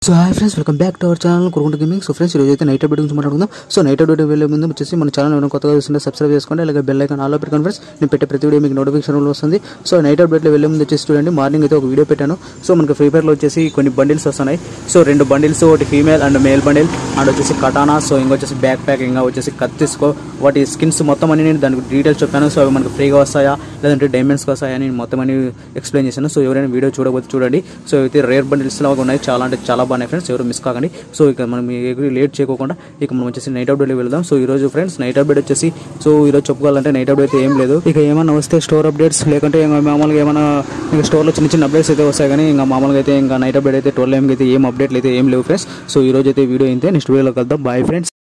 so hi friends welcome back to our channel Kurukunta gaming so friends ఈరోజు అయితే night update గురించి మాట్లాడుకుందాం so night update వెళ్ళే ముందు వచ్చేసి మన ఛానల్ ఏమైనా కొత్తగా చూస్తుంటే సబ్స్క్రైబ్ చేసుకోండి అలాగే బెల్ ఐకాన్ ఆల్లో పెట్టుకోండి ఫ్రెండ్స్ నేను పెట్టే ప్రతి వీడియో మీకు నోటిఫికేషన్ వస్తుంది సో నైట్ అప్డేట్లో వెళ్ళే ముందు వచ్చేసి చూడండి మార్నింగ్ అయితే ఒక వీడియో పెట్టాను సో మనకి ఫ్రీ ఫైర్లో వచ్చేసి కొన్ని బండిల్స్ వస్తున్నాయి సో రెండు బండిల్స్ ఒకటి female and male bundle and వచ్చేసి కటానా సో ఇంకొచ్చేసి బ్యాక్ ప్యాక్ ఇంకా వచ్చేసి కత్తిస్కో వాటి స్కిన్స్ మొత్తం అని నేను దానికి డీటెయిల్స్ చెప్పాను సో అవి మనకి ఫ్రీగా వస్తాయా లేదంటే డైమండ్స్కి వస్తాయా అని నేను మొత్తం అని ఎక్స్ప్లెయిన్ చేశాను సో ఎవరైనా వీడియో చూడకపోతే చూడండి సో అయితే రేర్ బండిల్స్ లాగా ఉన్నాయి చాలా అంటే చాలా బాగున్నాయి ఫ్రెండ్స్ ఎవరు మిస్ కాకండి సో ఇక మనం ఎగురి లేట్ చేయకోకుండా ఇక మనం వచ్చేసి నైట్ అప్డేట్ వెళ్దాం సో ఈ రోజు ఫ్రెండ్స్ నైట్ అప్డేట్ వచ్చేసి సో ఈ రోజు చెప్పుకోవాలంటే నైట్ అప్డేట్ అయితే ఏం లేదు ఇక ఏమైనా వస్తే స్టోర్ అప్డేట్స్ లేకుంటే ఇంకా మామూలుగా ఏమైనా ఇంకా స్టోర్లో చిన్న చిన్న అప్డేట్స్ అయితే వస్తాయి కానీ ఇంకా మామూలుగా అయితే ఇంకా నైట్ అప్డేట్ అయితే ట్వెల్వ్ ఎంకి అయితే ఏం అప్డేట్లు అయితే ఏం లేవు ఫ్రెండ్స్ సో ఈ రోజు అయితే వీడియో అయితే నెక్స్ట్ వీడియోలో కలుద్దాం బాయ్ ఫ్రెండ్స్